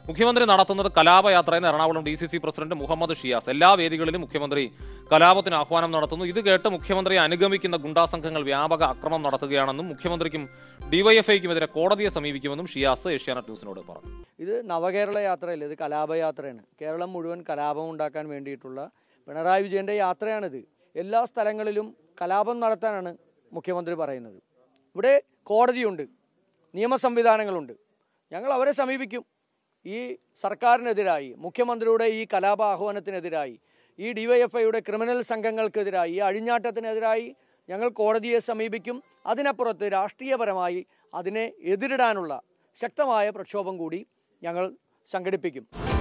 മുഖ്യമന്ത്രി നടത്തുന്നത് കലാപയാത്ര എന്ന് Ernakulam D C C president Muhammad Shiyas എല്ലാ വേദികളിലും മുഖ്യമന്ത്രി കലാപത്തിന് ആഹ്വാനം നടത്തുന്നു ഇത് കേട്ട് മുഖ്യമന്ത്രിയെ അനുഗമിക്കുന്ന ഗുണ്ടാ സംഘങ്ങൾ വ്യാപക അക്രമം നടത്തുകയാണെന്നും മുഖ്യമന്ത്രിക്കും ഡിവൈഎഫ്ഐക്കുമെതിരെ കോടതിയെ സമീപിക്കുമെന്നും ഷിയാസ് ഏഷ്യാനെറ്റ് ന്യൂസിനോട് പറഞ്ഞു ഇത് നവകേരള യാത്രയല്ല ഇത് കലാപയാത്രയാണ് കേരളം മുഴുവൻ കലാപം ഉണ്ടാക്കാൻ വേണ്ടിയിട്ടുള്ള പിണറായി വിജയൻ്റെ യാത്രയാണിത് എല്ലാ സ്ഥലങ്ങളിലും കലാപം നടത്താനാണ് മുഖ്യമന്ത്രി പറയുന്നത് ഇവിടെ കോടതിയുണ്ട് നിയമ സംവിധാനങ്ങളുണ്ട് ഞങ്ങൾ അവരെ സമീപിക്കും ഈ സർക്കാരിനെതിരായി മുഖ്യമന്ത്രിയുടെ ഈ കലാപ ആഹ്വാനത്തിനെതിരായി ഈ ഡിവൈഎഫ്ഐയുടെ ക്രിമിനൽ സംഘങ്ങൾക്കെതിരായി ഈ അഴിഞ്ഞാട്ടത്തിനെതിരായി ഞങ്ങൾ കോടതിയെ സമീപിക്കും അതിനപ്പുറത്ത് രാഷ്ട്രീയപരമായി അതിനെ എതിരിടാനുള്ള ശക്തമായ പ്രക്ഷോഭം കൂടി ഞങ്ങൾ സംഘടിപ്പിക്കും